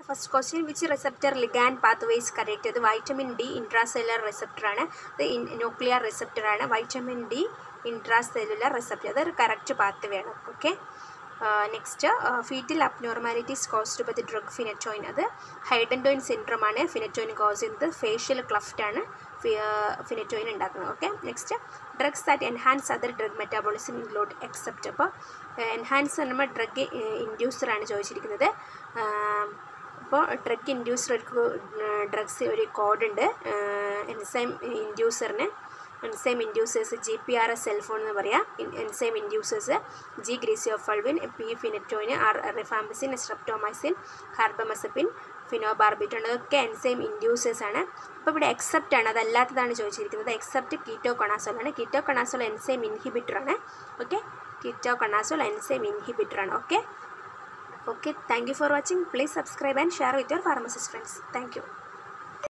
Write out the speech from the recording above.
first question which receptor ligand pathways correct അത് vitamin D intracellular റിസപ്റ്ററാണ് അത് nuclear റിസപ്റ്ററാണ് വൈറ്റമിൻ ഡി ഇൻട്രാസെല്ലുലർ റിസപ്റ്റർ അത് കറക്റ്റ് പാത്വേ ആണ് okay next fetal abnormalities caused by the drug phenytoin അത് hydantoin syndrome ആണ് phenytoin cause ചെയ്യുന്നത് facial cleft ആണ് ഫിനറ്റോയിൻ ഉണ്ടാക്കുന്നത് okay next drugs that enhance other drug metabolism include except അപ്പോൾ enhance നമ്മൾ drug ഇൻഡ്യൂസറാണ് ചോദിച്ചിരിക്കുന്നത് അപ്പോൾ ഡ്രഗ് ഇൻഡ്യൂസർ ഒരു ഡ്രഗ്സ് ഒരു കോഡുണ്ട് എൻസൈം ഇൻഡ്യൂസറിന് enzyme inducers G P R S cellphone എന്ന് പറയാം enzyme inducers G griseofulvin P phenytoin R rifampicin streptomycin carbamazepine phenobarbitone അതൊക്കെ എൻസൈം ഇൻഡ്യൂസേഴ്സ് ആണ് അപ്പോൾ ഇവിടെ എക്സെപ്റ്റ് ആണ് അതല്ലാത്തതാണ് ചോദിച്ചിരിക്കുന്നത് എക്സെപ്റ്റ് കീറ്റോ കൊണാസോൾ ആണ് കീറ്റോ കൊണാസോൾ എൻസൈം ഇൻഹിബിറ്റർ ആണ് okay ketoconazole enzyme inhibitor ആണ് okay okay thank you for watching please subscribe and share with your pharmacist friends thank U